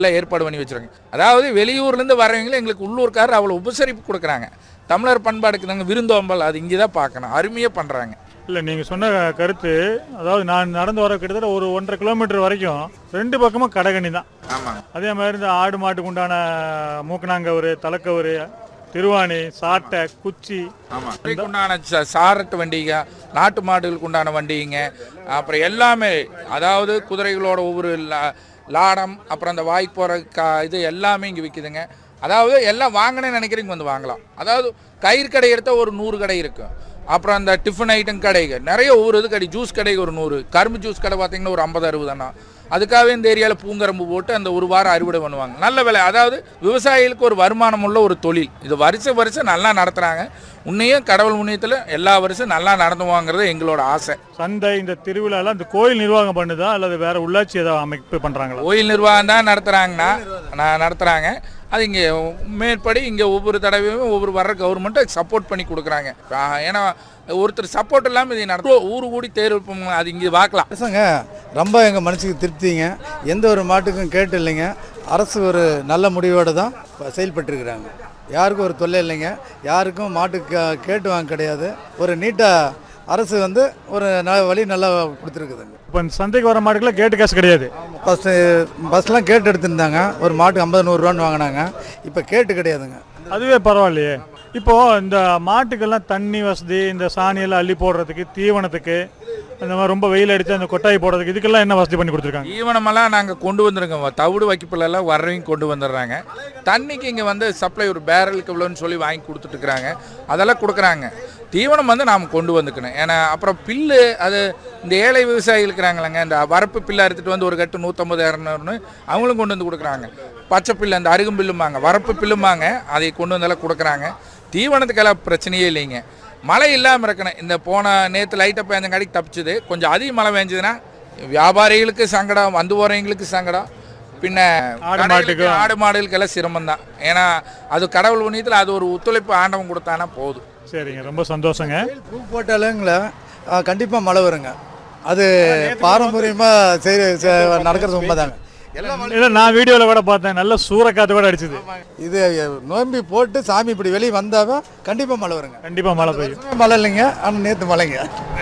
எல்லாம் ஏற்பாடு பண்ணி வச்சிருக்காங்க அதாவது வெளியூர்லேருந்து வரவங்களும் எங்களுக்கு உள்ளூர்காரர் அவ்வளோ உபசரிப்பு கொடுக்குறாங்க தமிழர் பண்பாடுக்கு நாங்கள் விருந்தோம்பல் அது இங்கே தான் பார்க்கணும் அருமையாக பண்ணுறாங்க இல்லை நீங்கள் சொன்ன கருத்து அதாவது நான் நடந்து வர கிட்டத்தட்ட ஒரு ஒன்றரை கிலோமீட்டர் வரைக்கும் ரெண்டு பக்கமும் கடைகண்ணி தான் ஆமாங்க அதே மாதிரி இந்த ஆடு மாட்டுக்கு உண்டான மூக்கனாங்கவர் தலைக்கவர் திருவாணி சாட்டை குச்சி ஆமாம் இதுக்கு உண்டான ச- சாரட்டு வண்டிங்க நாட்டு மாடுகளுக்கு உண்டான வண்டிங்க அப்புறம் எல்லாமே அதாவது குதிரைகளோட ஒவ்வொரு லா- லாடம் அப்புறம் அந்த வாய்க்கு போகிற கா இது எல்லாமே இங்கே விற்கிதுங்க அதாவது எல்லாம் வாங்கினேன்னு நினைக்கிறீங்க வந்து வாங்கலாம் அதாவது கயிறு கடை எடுத்தால் ஒரு நூறு கடை இருக்கும் அப்புறம் அந்த டிஃபன் ஐட்டம் கடைகள் நிறைய ஒவ்வொரு இது கடை ஜூஸ் கடை ஒரு நூறு கரும்பு ஜூஸ் கடை பார்த்தீங்கன்னா ஒரு ஐம்பது அறுபது அண்ணா அதுக்காகவே இந்த ஏரியாவில் பூங்கரம்பு போட்டு அந்த ஒரு வாரம் அறுவடை பண்ணுவாங்க நல்ல விலை அதாவது விவசாயிகளுக்கு ஒரு வருமானம் உள்ள ஒரு தொழில் இது வருஷம் வருஷம் நல்லா நடத்துகிறாங்க உன்னையும் கடவுள் முன்னியத்தில் எல்லா வருஷம் நல்லா நடந்துவாங்கிறது எங்களோட ஆசை சந்தை இந்த திருவிழாலாம் இந்த கோயில் நிர்வாகம் பண்ணுதா அல்லது வேற உள்ளாட்சி ஏதாவது அமைப்பு பண்ணுறாங்களா கோயில் நிர்வாகம் தான் நடத்துகிறாங்கண்ணா நான் நடத்துகிறாங்க அது இங்கே மேற்படி இங்கே ஒவ்வொரு தடவையும் ஒவ்வொரு வர்ற கவர்மெண்ட்டை சப்போர்ட் பண்ணி கொடுக்குறாங்க ஆ, ஏன்னா ஒருத்தர் சப்போர்ட் இல்லாமல் இதை நடத்தும் ஊரு கூடி தேர்வு பண்ண- அது இங்கே பார்க்கலாம் அரசுங்க ரொம்ப எங்கள் மனசுக்கு திருப்திங்க எந்த ஒரு மாட்டுக்கும் கேட்டு இல்லைங்க அரசு ஒரு நல்ல முடிவோடு தான் செயல்பட்டுருக்குறாங்க யாருக்கும் ஒரு தொல்லை இல்லைங்க யாருக்கும் மாட்டுக்கு கே- கேட்டு வாங்க கிடையாது ஒரு நீட்டாக அரசு வந்து ஒரு ந வழி நல்லா கொடுத்துருக்குதுங்க இப்போ இந்த சந்தைக்கு வர மாட்டுக்கெல்லாம் கேட்டு காசு கிடையாது ஃபஸ்ட்டு பஸ்லாம் கேட்டு எடுத்திருந்தாங்க ஒரு மாட்டுக்கு ஐம்பது நூறுரூவான்னு வாங்கினாங்க இப்போ கேட்டு கிடையாதுங்க அதுவே பரவாயில்லையே இப்போ இந்த மாட்டுக்கெல்லாம் தண்ணி வசதி இந்த சாணியெல்லாம் அள்ளி போடுறதுக்கு தீவனத்துக்கு இந்த மாதிரி ரொம்ப வெயில் அடிச்சு அந்த கொட்டாய் போடுறதுக்கு இதுக்கெல்லாம் என்ன வசதி பண்ணி கொடுத்துருக்காங்க ஈவனமெல்லாம் நாங்கள் கொண்டு வந்துருக்கோம் தவிடு வைக்கப்பில்லாம் வர்றவங்க கொண்டு வந்துடுறாங்க தண்ணிக்கு இங்கே வந்து சப்ளை ஒரு பேரலுக்கு இவ்வளோன்னு சொல்லி வாங்கி கொடுத்துட்ருக்குறாங்க அதெல்லாம் கொடுக்குறாங்க தீவனம் வந்து நாம் கொண்டு வந்துக்கணும் ஏன்னா அப்புறம் பில்லு அது இந்த ஏழை விவசாயிகள் இருக்கிறாங்களங்க இந்த வரப்பு பில்லு அறுத்துட்டு வந்து ஒரு கட்டு நூற்றம்பது இரநூறுன்னு அவங்களும் கொண்டு வந்து கொடுக்குறாங்க பச்சை பில்லு அந்த அருகும் பில்லுமாங்க வரப்பு பில்லுமாங்க அதை கொண்டு வந்தெல்லாம் கொடுக்குறாங்க தீவனத்துக்கெல்லாம் பிரச்சனையே இல்லைங்க மழை இல்லாமல் இருக்கணும் இந்த போன நேற்று லைட்டாக பேஞ்சங்காடிக்கு தப்பிச்சுது கொஞ்சம் அதிக மழை பெஞ்சதுன்னா வியாபாரிகளுக்கு சங்கடம் வந்து போகிறவங்களுக்கு சங்கடம் பின்ன ஆடு கடைகளுக்கு, மாட்டுக்கு. ஆடு மாடுகளுக்கு எல்லாம் சிரமம் தான் ஏன்னா அது கடவுள் புண்ணியத்தில் அது ஒரு ஒத்துழைப்பு ஆண்டவன் கொடுத்தானா போதும் சரிங்க ரொம்ப சந்தோஷங்க பூ போட்டாலுங்கள கண்டிப்பாக மழை வருங்க அது பாரம்பரியமாக சரி ச- நடக்கிறது உண்மைதாங்க இல்லை நான் வீடியோவில் கூட பார்த்தேன் நல்ல சூறக்காத்து கூட அடிச்சுது இது நோம்பி போட்டு சாமி இப்படி வெளியே வந்தாவே கண்டிப்பாக மழை வருங்க கண்டிப்பாக மழை பெய்யும் எப்பவுமே மழை இல்லைங்க ஆனால் நேற்று மழைங்க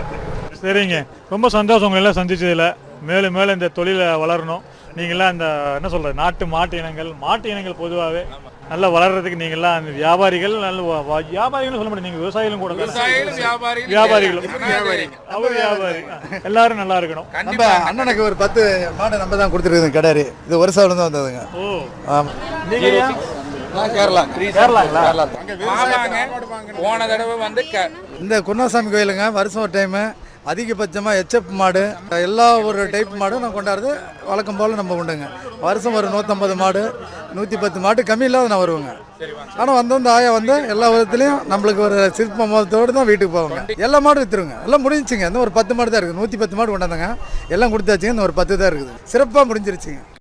சரிங்க ரொம்ப சந்தோஷம் உங்களை எல்லாம் சந்திச்சதுல மேலும் மேலும் இந்த தொழிலை வளரணும் நீங்களாம் இந்த என்ன சொல்றது நாட்டு மாட்டு இனங்கள் மாட்டு இனங்கள் பொதுவாகவே நல்லா வளர்றதுக்கு நீங்களாம் அந்த வியாபாரிகள் நல்ல வ- வ- வியாபாரிகளும் சொல்ல முடியும் நீங்க விவசாயிகளும் கூட தானே. வியாபாரிகள் வியாபாரிகளும் வியாபாரிகள் அவர் வியாபாரி எல்லாரும் நல்லா இருக்கணும் நம்ம கண்டிப்பா அண்ணனுக்கு ஒரு பத்து மாடு நம்ம தான் கொடுத்துருக்குது கிடாரி இது ஒரு சவரம் தான் வந்ததுங்க ஓ ஆமாம் நீங்க கேரளா கேரளாங்களா ஆமாங்க போன தடவை வந்து க- இந்த குருணாசாமி கோயிலுங்க வருஷம் ஒரு டைமு அதிகபட்சமாக எச்எப் மாடு எல்லா ஒரு டைப் மாடும் நான் கொண்டாடுறது வழக்கம் போல் நம்ம உண்டுங்க வருஷம் ஒரு நூற்றம்பது மாடு நூற்றி பத்து மாடு கம்மி இல்லாத நான் வருவேங்க ஆனால் வந்து வந்து ஆயா வந்து எல்லா விதத்துலையும் நம்மளுக்கு ஒரு சிற்ப மதத்தோடு தான் வீட்டுக்கு போவாங்க எல்லா மாடும் விற்றுருங்க எல்லாம் முடிஞ்சுங்க இன்னும் ஒரு பத்து மாடு தான் இருக்குது நூற்றி பத்து மாடு கொண்டாந்தாங்க எல்லாம் கொடுத்தாச்சுங்க இன்னும் ஒரு பத்து தான் இருக்குது சிறப்பாக முடிஞ்சிருச்சுங்க